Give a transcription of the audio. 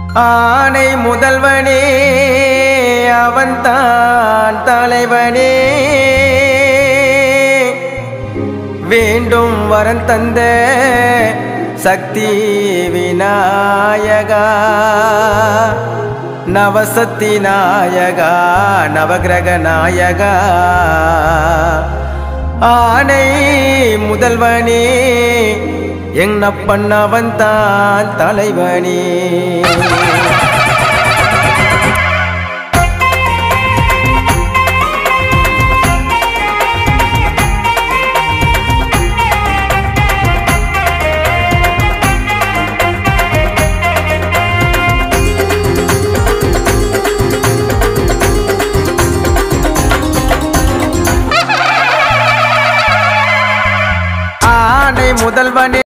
ஆனை முதல்வனே அவன்தான் தலைவனே வேண்டும் வரம் தந்த சக்தி விநாயகா நவசக்தி நாயகா நவகிரக நாயகா ஆனை முதல்வனே எங்கப்பன் அவன்தான் தலைவனே ஆனை முதல்வனே